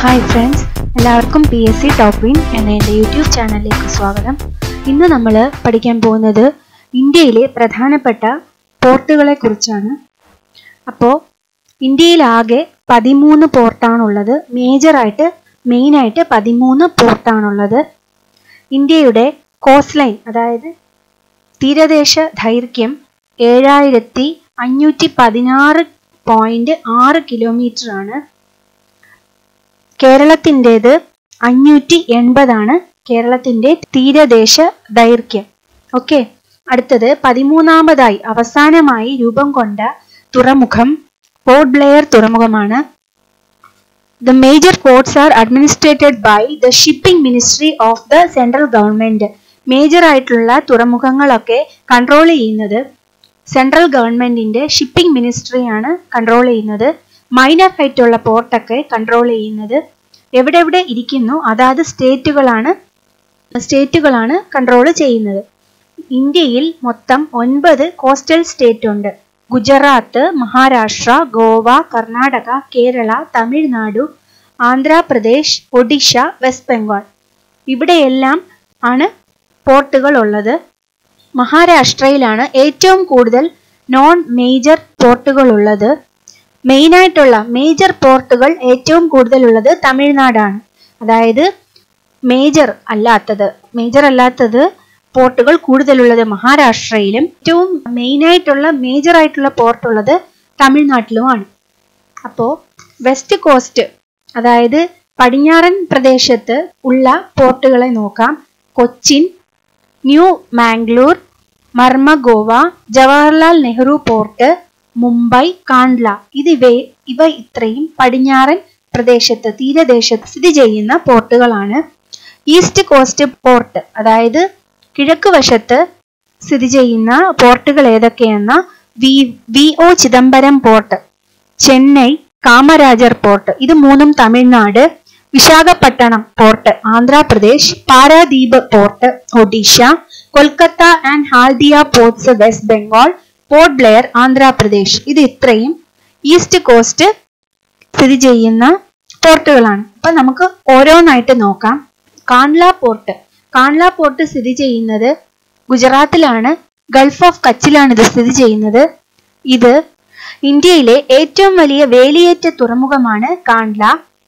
Hi friends എല്ലാവർക്കും P S C ടോപ്പിൻ എന്ന എൻ്റെ യൂട്യൂബ് ചാനലിലേക്ക് സ്വാഗതം ഇന്ന് നമ്മൾ പഠിക്കാൻ പോകുന്നത് ഇന്ത്യയിലെ പ്രധാനപ്പെട്ട പോർട്ടുകളെ കുറിച്ചാണ് അപ്പോൾ ഇന്ത്യയിലാകെ പതിമൂന്ന് പോർട്ടാണുള്ളത് മേജറായിട്ട് മെയിനായിട്ട് പതിമൂന്ന് പോർട്ടാണുള്ളത് ഇന്ത്യയുടെ കോസ്റ്റ് ലൈൻ അതായത് തീരദേശ ദൈർഘ്യം ഏഴായിരത്തി അഞ്ഞൂറ്റി പതിനാറ് പോയിന്റ് ആറ് കിലോമീറ്റർ ആണ് കേരളത്തിൻ്റെത് അഞ്ഞൂറ്റി എൺപതാണ് കേരളത്തിന്റെ തീരദേശ ദൈർഘ്യം ഓക്കെ അടുത്തത് പതിമൂന്നാമതായി അവസാനമായി രൂപം കൊണ്ട തുറമുഖം പോർട്ട് ബ്ലെയർ തുറമുഖമാണ് the major ports are administered by the shipping ministry of the central government major ആയിട്ടുള്ള തുറമുഖങ്ങളൊക്കെ കൺട്രോൾ ചെയ്യുന്നത് സെൻട്രൽ ഗവൺമെന്റിന്റെ ഷിപ്പിംഗ് മിനിസ്ട്രിയാണ് കൺട്രോൾ ചെയ്യുന്നത് മൈനർ ആയിട്ടുള്ള പോർട്ടൊക്കെ കൺട്രോൾ ചെയ്യുന്നത് എവിടെ എവിടെ ഇരിക്കുന്നു അതാത് സ്റ്റേറ്റുകളാണ് സ്റ്റേറ്റുകളാണ് കൺട്രോൾ ചെയ്യുന്നത് ഇന്ത്യയിൽ മൊത്തം ഒൻപത് കോസ്റ്റൽ സ്റ്റേറ്റ് ഉണ്ട് ഗുജറാത്ത് മഹാരാഷ്ട്ര ഗോവ കർണാടക കേരള തമിഴ്നാടു ആന്ധ്രാപ്രദേശ് ഒഡീഷ വെസ്റ്റ് ബംഗാൾ ഇവിടെയെല്ലാം ആണ് പോർട്ടുകൾ ഉള്ളത് മഹാരാഷ്ട്രയിലാണ് ഏറ്റവും കൂടുതൽ നോൺ മേജർ പോർട്ടുകൾ ഉള്ളത് മെയിനായിട്ടുള്ള മേജർ പോർട്ടുകൾ ഏറ്റവും കൂടുതലുള്ളത് തമിഴ്നാടാണ് അതായത് മേജർ അല്ലാത്തത് മേജർ അല്ലാത്തത് പോർട്ടുകൾ കൂടുതലുള്ളത് മഹാരാഷ്ട്രയിലും ഏറ്റവും മെയിനായിട്ടുള്ള മേജർ ആയിട്ടുള്ള പോർട്ട് ഉള്ളത് തമിഴ്നാട്ടിലുമാണ് അപ്പോൾ വെസ്റ്റ് കോസ്റ്റ് അതായത് പടിഞ്ഞാറൻ പ്രദേശത്ത് ഉള്ള പോർട്ടുകളെ നോക്കാം കൊച്ചിൻ ന്യൂ മാംഗ്ലൂർ മർമഗോവ ജവഹർലാൽ നെഹ്റു പോർട്ട് മുംബൈ കാണ്ട്ല ഇത് ഇവ ഇവ ഇത്രയും പടിഞ്ഞാറൻ പ്രദേശത്ത് തീരദേശത്ത് സ്ഥിതി ചെയ്യുന്ന പോർട്ടുകളാണ് ഈസ്റ്റ് കോസ്റ്റ് പോർട്ട് അതായത് കിഴക്ക് വശത്ത് സ്ഥിതി ചെയ്യുന്ന പോർട്ടുകൾ ഏതൊക്കെയെന്ന V V O Chidambaram port Chennai Kamarajar port ഇത് മൂന്നും Tamil Nadu Visakhapatnam port Andhra Pradesh Paradip port Odisha Kolkata and Haldia ports West Bengal Port Blair Andhra Pradesh ഇത് ഇത്രയും ഈസ്റ്റ് കോസ്റ്റ് സ്ഥിതി ചെയ്യുന്ന പോർട്ടുകളാണ് അപ്പൊ നമുക്ക് ഓരോന്നായിട്ട് നോക്കാം കാൺല പോർട്ട് കാൺല പോർട്ട് സ്ഥിതി ചെയ്യുന്നത് ഗുജറാത്തിലാണ് ഗൾഫ് ഓഫ് കച്ചിലാണ് ഇത് സ്ഥിതി ചെയ്യുന്നത് ഇത് ഇന്ത്യയിലെ ഏറ്റവും വലിയ വേലിയേറ്റ തുറമുഖമാണ് കാൺല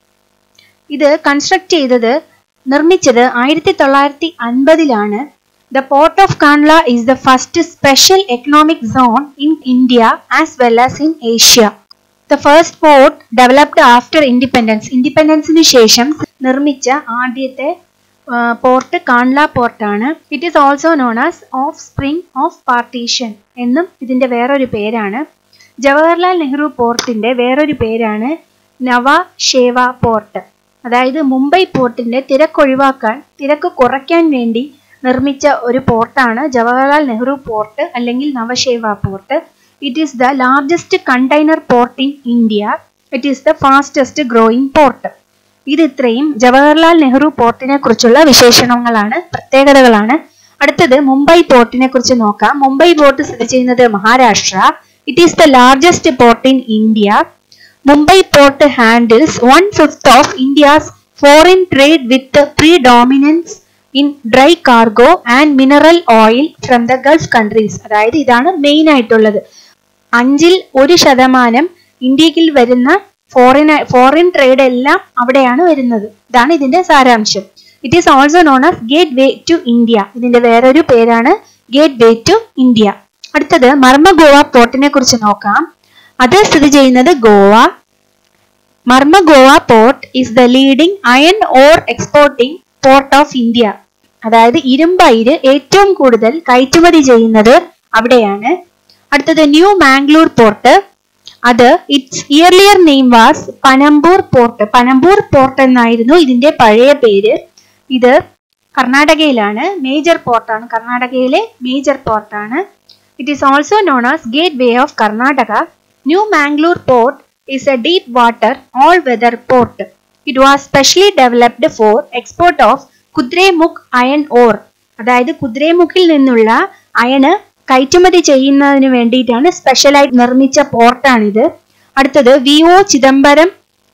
ഇത് കൺസ്ട്രക്ട് ചെയ്തത് നിർമ്മിച്ചത് ആയിരത്തി തൊള്ളായിരത്തി അൻപതിലാണ് The port of Kandla is the first special economic zone in India as well as in Asia. The first port developed after independence. ഇൻഡിപെൻഡൻസിന് ശേഷം നിർമ്മിച്ച ആദ്യത്തെ പോർട്ട് കാൺല പോർട്ടാണ് it is also known as offspring of partition എന്നും ഇതിന്റെ വേറൊരു പേരാണ് ജവഹർലാൽ നെഹ്റു പോർട്ടിന്റെ വേറൊരു പേരാണ് നവ ഷേവ പോർട്ട് അതായത് മുംബൈ പോർട്ടിന്റെ തിരക്കൊഴിവാക്കാൻ തിരക്ക് കുറയ്ക്കാൻ വേണ്ടി നിർമ്മിച്ച ഒരു പോർട്ടാണ് ജവഹർലാൽ നെഹ്റു പോർട്ട് അല്ലെങ്കിൽ Nhava Sheva port it is the largest container port in India it is the fastest growing port ഇത് ഇത്രയും ജവഹർലാൽ നെഹ്റു പോർട്ടിനെ കുറിച്ചുള്ള വിശേഷണങ്ങളാണ് പ്രത്യേകതകളാണ് അടുത്തത് മുംബൈ പോർട്ടിനെ കുറിച്ച് നോക്കാം മുംബൈ പോർട്ട് സ്ഥിതി ചെയ്യുന്നത് Maharashtra it is the largest port in India Mumbai port handles one fifth of India's foreign trade with predominance in dry cargo and mineral oil from the Gulf countries അതായത് ഇതാണ് മെയിൻ ആയിട്ടുള്ളത് അഞ്ചിൽ ഒരു ശതമാനം ഇന്ത്യയിൽ വരുന്ന ഫോറിൻ ഫോറിൻ ട്രേഡ് എല്ലാം അവിടെയാണ് വരുന്നത് ഇതാണ് ഇതിന്റെ സാരാംശം it is also known as gateway to India ഇതിന്റെ വേറൊരു പേരാണ് ഗേറ്റ് വേ ടു ഇന്ത്യ അടുത്തത് മർമഗോവ പോർട്ടിനെ കുറിച്ച് നോക്കാം അത് സ്ഥിതി ചെയ്യുന്നത് Goa Mormugao port is the leading iron ore exporting port of India അതായത് ഇരുമ്പയിര് ഏറ്റവും കൂടുതൽ കയറ്റുമതി ചെയ്യുന്നത് അവിടെയാണ് അടുത്തത് ന്യൂ മാംഗ്ലൂർ പോർട്ട് അത് its earlier name was Panambur port Panambur port എന്നായിരുന്നു ഇതിന്റെ പഴയ പേര് ഇത് കർണാടകയിലാണ് മേജർ പോർട്ടാണ് കർണാടകയിലെ മേജർ പോർട്ടാണ് it is also known as gateway of Karnataka new Mangalore port is a deep water all weather port it was specially developed four export of Kudremukh iron ore അതായത് കുദ്രേമുഖിൽ നിന്നുള്ള അയണ് കയറ്റുമതി ചെയ്യുന്നതിന് വേണ്ടിയിട്ടാണ് സ്പെഷ്യലായിട്ട് നിർമ്മിച്ച പോർട്ടാണിത് അടുത്തത് വി ഒ ചിദംബരം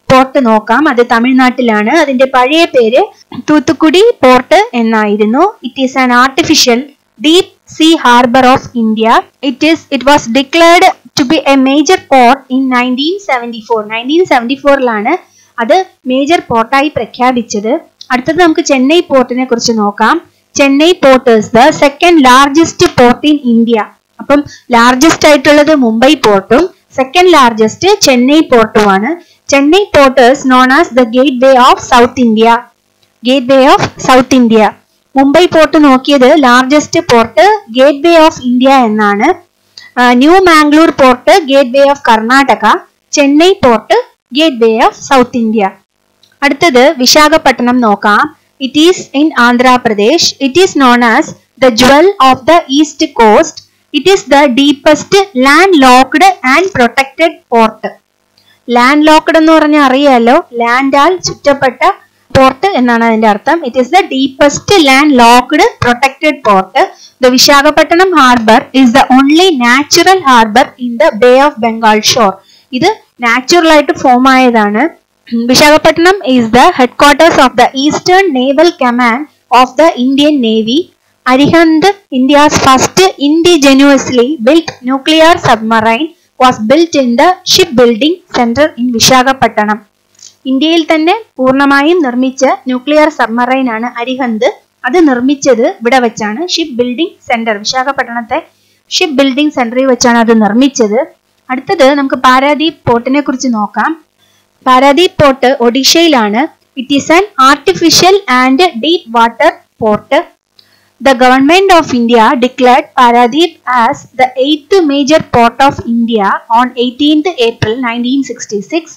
പോർട്ട് നോക്കാം അത് തമിഴ്നാട്ടിലാണ് അതിന്റെ പഴയ പേര് തൂത്തുക്കുടി പോർട്ട് എന്നായിരുന്നു it is an artificial deep sea harbour of India it is it was declared to be a major port in nineteen seventy four nineteen seventy ഫോറിലാണ് അത് മേജർ പോർട്ടായി പ്രഖ്യാപിച്ചത് അടുത്തത് നമുക്ക് ചെന്നൈ പോർട്ടിനെ കുറിച്ച് നോക്കാം Chennai port is the second largest port in India അപ്പം largest ആയിട്ടുള്ളത് മുംബൈ പോർട്ടും സെക്കൻഡ് ലാർജസ്റ്റ് ചെന്നൈ പോർട്ടുമാണ് Chennai port is known as the gateway of south India gateway of south India Mumbai port നോക്കിയത് largest port gateway of India എന്നാണ് new Mangalore port gateway of Karnataka Chennai port gateway of south India അടുത്തത് വിശാഖപട്ടണം നോക്കാം it is in Andhra Pradesh it is known as the jewel of the east coast it is the deepest landlocked and protected port landlocked എന്ന് പറഞ്ഞാൽ അറിയാലോ ലാൻഡാൽ ചുറ്റപ്പെട്ട port എന്നാണ് അതിന്റെ അർത്ഥം it is the deepest landlocked protected port the Visakhapatnam harbour is the only natural harbour in the Bay of Bengal shore ഇത് natural ആയിട്ട് ഫോം ആയതാണ് Visakhapatnam is the headquarters of the eastern naval command of the Indian navy Arihant India's first indigenously built nuclear submarine was built in the shipbuilding centre in Visakhapatnam ഇന്ത്യയിൽ തന്നെ പൂർണ്ണമായും നിർമ്മിച്ച nuclear submarine ആണ് അരിഹന്ത് അത് നിർമ്മിച്ചത് ഇവിടെ വെച്ചാണ് ഷിപ്പ് ബിൽഡിംഗ് സെന്റർ വിശാഖപട്ടണത്തെ ഷിപ്പ് ബിൽഡിംഗ് സെന്ററിൽ വെച്ചാണ് അത് നിർമ്മിച്ചത് അടുത്തത് നമുക്ക് പാരാദീപ് പോർട്ടിനെ കുറിച്ച് നോക്കാം പാരാദീപ് പോർട്ട് ഒഡീഷയിലാണ് it is an artificial and deep water port The government of India declared Paradip as the eighth major port of India on 18th April 1966.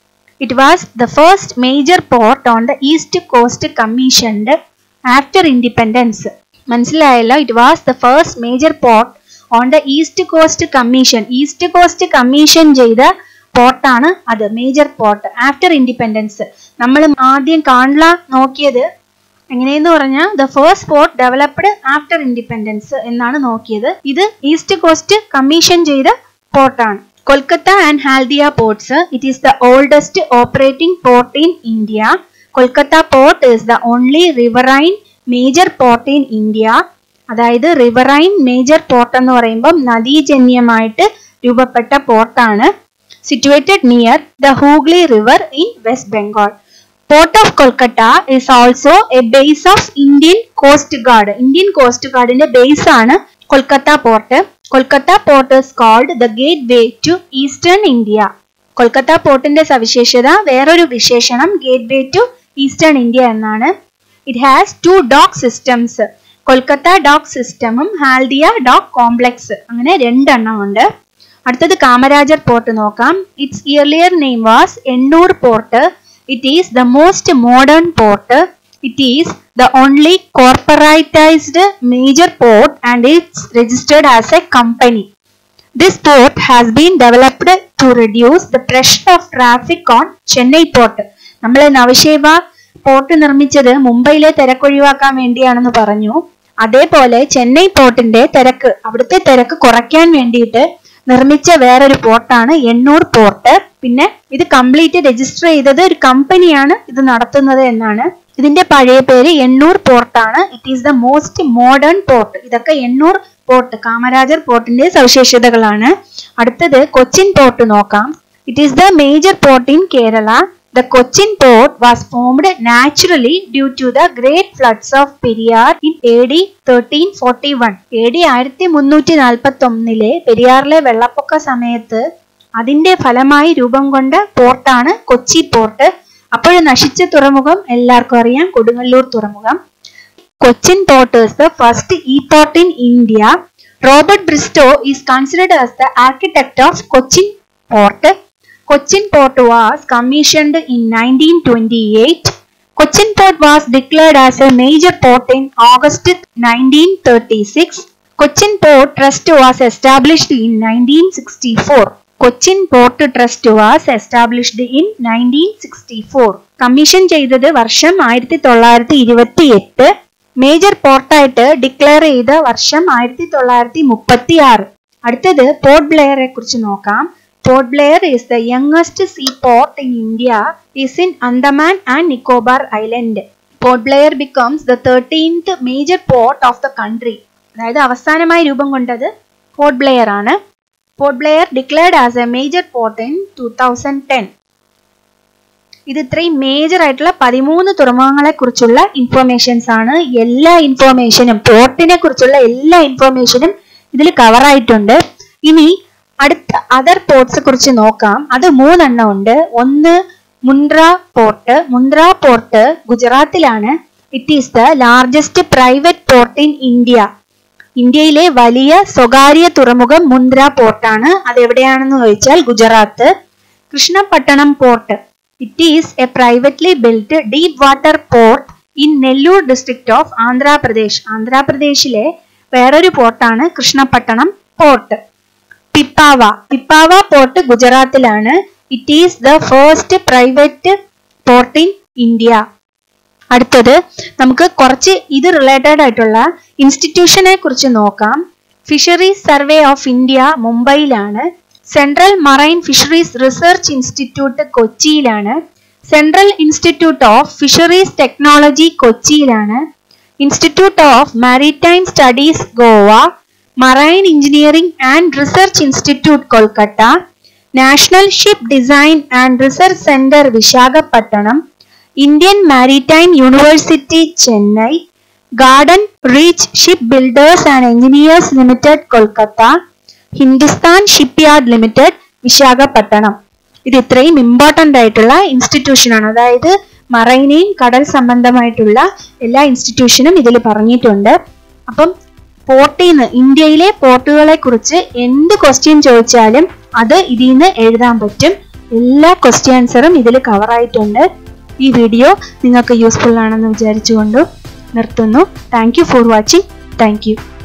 It was the first major port on the East Coast commissioned after independence. മനസ്സിലായല്ലോ it was the first major port on the east coast commission east coast commission ചെയ്ത പോർട്ടാണ് അത് major port after independence നമ്മൾ ആദ്യം കാൺല നോക്കിയത് എങ്ങനെയെന്ന് പറഞ്ഞാൽ the first port developed after independence എന്നാണ് നോക്കിയത് ഇത് ഈസ്റ്റ് കോസ്റ്റ് കമ്മീഷൻ ചെയ്ത പോർട്ടാണ് Kolkata and Haldia ports it is the oldest operating port in India Kolkata port is the only riverine major port in India അതായത് റിവറൈൻ മേജർ പോർട്ട് എന്ന് പറയുമ്പോൾ നദീജന്യമായിട്ട് രൂപപ്പെട്ട പോർട്ടാണ് situated near the Hooghly river in West Bengal port of Kolkata is also a base of Indian coast guard Indian cost ഗാർഡിന്റെ base ആണ് Kolkata port Kolkata port is called the gateway to eastern India Kolkata പോർട്ടിന്റെ സവിശേഷത വേറൊരു വിശേഷണം gateway to eastern India എന്നാണ് it has two dock systems Kolkata dock സിസ്റ്റമും Haldia dock complex അങ്ങനെ രണ്ടെണ്ണം ഉണ്ട് അടുത്തത് കാമരാജർ പോർട്ട് നോക്കാം its earlier name was Ennore port it is the most modern port it is the only corporatized major port and its registered as a company this port has been developed to reduce the pressure of traffic on Chennai port നമ്മൾ Nhava Sheva port നിർമ്മിച്ചത് മുംബൈയിലെ തിരക്ക് ഒഴിവാക്കാൻ വേണ്ടിയാണെന്ന് പറഞ്ഞു അതേപോലെ ചെന്നൈ പോർട്ടിന്റെ തിരക്ക് അവിടുത്തെ തിരക്ക് കുറയ്ക്കാൻ വേണ്ടിയിട്ട് നിർമ്മിച്ച വേറൊരു പോർട്ടാണ് എണ്ണൂർ പോർട്ട് പിന്നെ ഇത് കംപ്ലീറ്റ് രജിസ്റ്റർ ചെയ്തത് ഒരു കമ്പനിയാണ് ഇത് നടത്തുന്നത് എന്നാണ് ഇതിന്റെ പഴയ പേര് എണ്ണൂർ പോർട്ടാണ് it is the most modern port ഇതൊക്കെ എണ്ണൂർ പോർട്ട് കാമരാജർ പോർട്ടിന്റെ സവിശേഷതകളാണ് അടുത്തത് കൊച്ചിൻ പോർട്ട് നോക്കാം it is the major port in Kerala The Cochin port was formed naturally due to the great floods of Periyar in AD 1341. AD ആയിരത്തി മുന്നൂറ്റി നാൽപ്പത്തി ഒന്നിലെ പെരിയാറിലെ വെള്ളപ്പൊക്ക സമയത്ത് അതിന്റെ ഫലമായി രൂപം കൊണ്ട പോർട്ടാണ് കൊച്ചി പോർട്ട് അപ്പോൾ നശിച്ച തുറമുഖം എല്ലാവർക്കും അറിയാം കൊടുങ്ങല്ലൂർ തുറമുഖം Cochin port is the first e-port in India. Robert Bristow is considered as the architect of Cochin port. Cochin port was commissioned in 1928. Cochin port was declared as a major port in August 1936. Cochin Port Trust was established in 1964. Cochin port trust was established in nineteen sixty four commission ചെയ്തത് വർഷം ആയിരത്തി തൊള്ളായിരത്തി ഇരുപത്തി എട്ട് major പോർട്ടായിട്ട് declare ചെയ്ത വർഷം ആയിരത്തി തൊള്ളായിരത്തി മുപ്പത്തി ആറ് അടുത്തത് പോർട്ട് ബ്ലെയറെ കുറിച്ച് നോക്കാം Port Blair is the youngest seaport in India is in Andaman and Nicobar Island. Port Blair becomes the 13th major port of the country. അതായത് അവസാനമായി രൂപം കൊണ്ടത് പോർട്ട് ബ്ലെയർ ആണ് Port Blair declared as a major port in two thousand ten ഇത് ഇത്രയും major ആയിട്ടുള്ള പതിമൂന്ന് തുറമുഖങ്ങളെ കുറിച്ചുള്ള ഇൻഫോർമേഷൻസ് ആണ് എല്ലാ ഇൻഫോർമേഷനും പോർട്ടിനെ കുറിച്ചുള്ള എല്ലാ ഇൻഫോർമേഷനും ഇതിൽ കവർ ആയിട്ടുണ്ട് ഇനി അടുത്ത അതർ പോർട്ട്സ് കുറിച്ച് നോക്കാം അത് മൂന്നെണ്ണം ഉണ്ട് ഒന്ന് മുണ്ട്ര പോർട്ട് മുണ്ട്ര പോർട്ട് ഗുജറാത്തിലാണ് it is the largest private port in India ഇന്ത്യയിലെ വലിയ സ്വകാര്യ തുറമുഖം മുന്ദ്ര പോർട്ടാണ് അത് എവിടെയാണെന്ന് ചോദിച്ചാൽ Gujarat Krishnapatnam port it is a privately built deep water port in Nellore district of Andhra Pradesh ആന്ധ്രാപ്രദേശിലെ വേറൊരു പോർട്ടാണ് കൃഷ്ണപട്ടണം പോർട്ട് പിപ്പാവ പിപ്പാവ പോർട്ട് ഗുജറാത്തിലാണ് it is the first private port in India അടുത്തത് നമുക്ക് കുറച്ച് ഇത് റിലേറ്റഡ് ആയിട്ടുള്ള ഇൻസ്റ്റിറ്റ്യൂഷനെ കുറിച്ച് നോക്കാം ഫിഷറീസ് സർവേ ഓഫ് ഇന്ത്യ മുംബൈയിലാണ് central marine fisheries research institute കൊച്ചിയിലാണ് central institute of fisheries technology കൊച്ചിയിലാണ് institute of maritime studies Goa marine engineering and research institute Kolkata national ship design and research centre Visakhapatnam Indian maritime university Chennai garden reach ship builders and engineers limited Kolkata Hindustan shipyard limited Visakhapatnam ഇത് ഇത്രയും important ആയിട്ടുള്ള institution ആണ് അതായത് മറൈനെയും കടൽ സംബന്ധമായിട്ടുള്ള എല്ലാ ഇൻസ്റ്റിറ്റ്യൂഷനും ഇതിൽ പറഞ്ഞിട്ടുണ്ട് അപ്പം പോർട്ടിൽ നിന്ന് ഇന്ത്യയിലെ പോർട്ടുകളെ കുറിച്ച് എന്ത് ക്വസ്റ്റ്യൻ ചോദിച്ചാലും അത് ഇതിൽ നിന്ന് എഴുതാൻ പറ്റും എല്ലാ ക്വസ്റ്റ്യൻ ആൻസറും ഇതിൽ കവർ ആയിട്ടുണ്ട് ഈ വീഡിയോ നിങ്ങൾക്ക് യൂസ്ഫുൾ ആണെന്ന് വിചാരിച്ചുകൊണ്ട് നിർത്തുന്നു thank you for watching thank U